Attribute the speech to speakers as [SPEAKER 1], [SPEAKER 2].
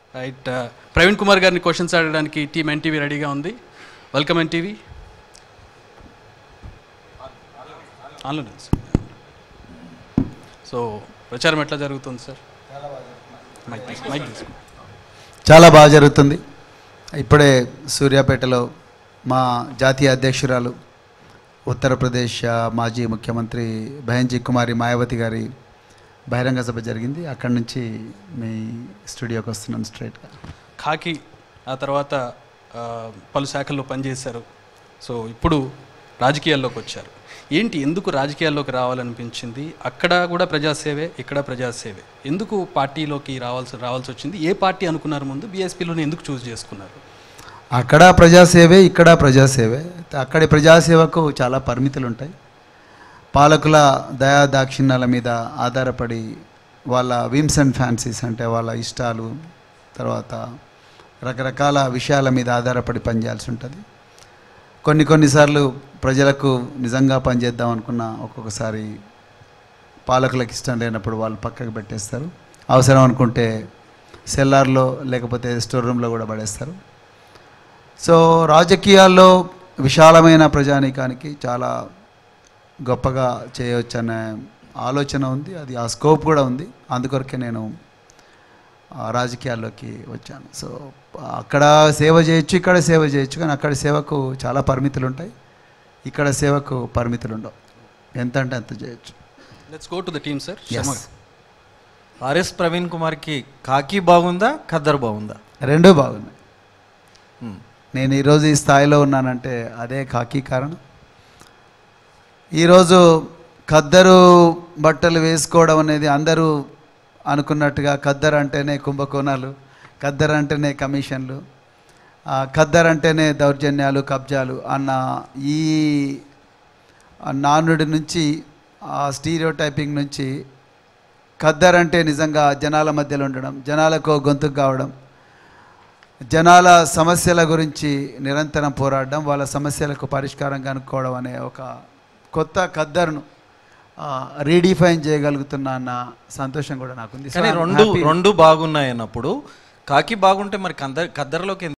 [SPEAKER 1] Right Praveen Kumar గారిని questions అడగడానికి team NTV రెడీగా ఉంది వెల్కమ్ ఎన్టీవీ ఆన్లైన్ సో ప్రచారం ఎట్లా జరుగుతుంది సార్ మైక్ తీసుకో మైక్ తీసుకో
[SPEAKER 2] చాలా బాగా జరుగుతుంది ఇప్పుడే సూర్యాపేటలో మా జాతీయ అధ్యక్షురాలు ఉత్తరప్రదేశ్ ఆ, మాజీ ముఖ్యమంత్రి బహన్జీ కుమారి మాయావతి గారి బహిరంగ సభ జరిగింది అక్కడి నుంచి మీ స్టూడియోకి వస్తున్నాను స్ట్రైట్గా
[SPEAKER 1] ఖాకి ఆ తర్వాత ఆ, పలు శాఖల్లో పనిచేశారు సో ఇప్పుడు రాజకీయాల్లోకి వచ్చారు ఏంటి ఎందుకు రాజకీయాల్లోకి రావాలనిపించింది అక్కడ కూడా ప్రజాసేవే ఇక్కడ ప్రజాసేవే ఎందుకు పార్టీలోకి రావాల్సి రావాల్సి వచ్చింది ఏ పార్టీ అనుకున్నారు ముందు బీఎస్పీలోనే ఎందుకు చూస్ చేసుకున్నారు
[SPEAKER 2] అక్కడ ప్రజాసేవే ఇక్కడ ప్రజాసేవే అక్కడి ప్రజాసేవకు చాలా పరిమితులు ఉంటాయి పాలకుల దయా దాక్షిణ్యాల మీద ఆధారపడి వాళ్ళ విమ్స్ అండ్ ఫ్యాన్సీస్ అంటే వాళ్ళ ఇష్టాలు తర్వాత రకరకాల విషయాల మీద ఆధారపడి పనిచేయాల్సి ఉంటుంది కొన్ని కొన్నిసార్లు ప్రజలకు నిజంగా పనిచేద్దాం అనుకున్న ఒక్కొక్కసారి పాలకులకు ఇష్టం లేనప్పుడు వాళ్ళు పక్కకు పెట్టేస్తారు అవసరం అనుకుంటే సెల్లార్లో లేకపోతే స్టోర్ రూమ్లో కూడా పడేస్తారు సో రాజకీయాల్లో విశాలమైన ప్రజానీకానికి చాలా గొప్పగా చేయవచ్చు అనే ఆలోచన ఉంది అది ఆ స్కోప్ కూడా ఉంది అందుకొరకే నేను ఆ, రాజకీయాల్లోకి వచ్చాను సో అక్కడ సేవ చేయొచ్చు ఇక్కడ సేవ చేయొచ్చు కానీ అక్కడ సేవకు చాలా పరిమితులు ఉంటాయి ఇక్కడ సేవకు పరిమితులు ఉండవు ఎంత అంటే అంత చేయొచ్చు
[SPEAKER 1] let's go to the team sir
[SPEAKER 2] Yes.
[SPEAKER 3] RS Praveen కుమార్కి కాకి బాగుందా ఖద్దర్ బాగుందా
[SPEAKER 2] రెండూ బాగున్నాయి
[SPEAKER 3] Hmm.
[SPEAKER 2] నేను ఈరోజు ఈ స్థాయిలో ఉన్నానంటే అదే కాకి కారణం ఈరోజు ఖద్దరు బట్టలు వేసుకోవడం అనేది అందరూ అనుకున్నట్టుగా ఖద్దరు అంటేనే కుంభకోణాలు ఖద్దరు అంటేనే కమిషన్లు ఆ, ఖద్దరు అంటేనే దౌర్జన్యాలు కబ్జాలు అన్న ఈ నానుడి నుంచి ఆ స్టీరియో టైపింగ్ నుంచి ఖద్దర్ అంటే నిజంగా జనాల మధ్యలో ఉండడం జనాలకు గొంతుకు కావడం జనాల సమస్యల గురించి నిరంతరం పోరాడడం వాళ్ళ సమస్యలకు పరిష్కారం కనుక్కోవడం అనే ఒక కొత్త ఖద్దరును రీడిఫైన్ చేయగలుగుతున్న అన్న సంతోషం కూడా నాకుంది So,
[SPEAKER 3] కానీ
[SPEAKER 2] I'm
[SPEAKER 3] రెండు
[SPEAKER 2] happy.
[SPEAKER 3] రెండు బాగున్నాయి అన్నప్పుడు కాకి బాగుంటే మరి ఖద్దర్ ఖద్దర్లోకి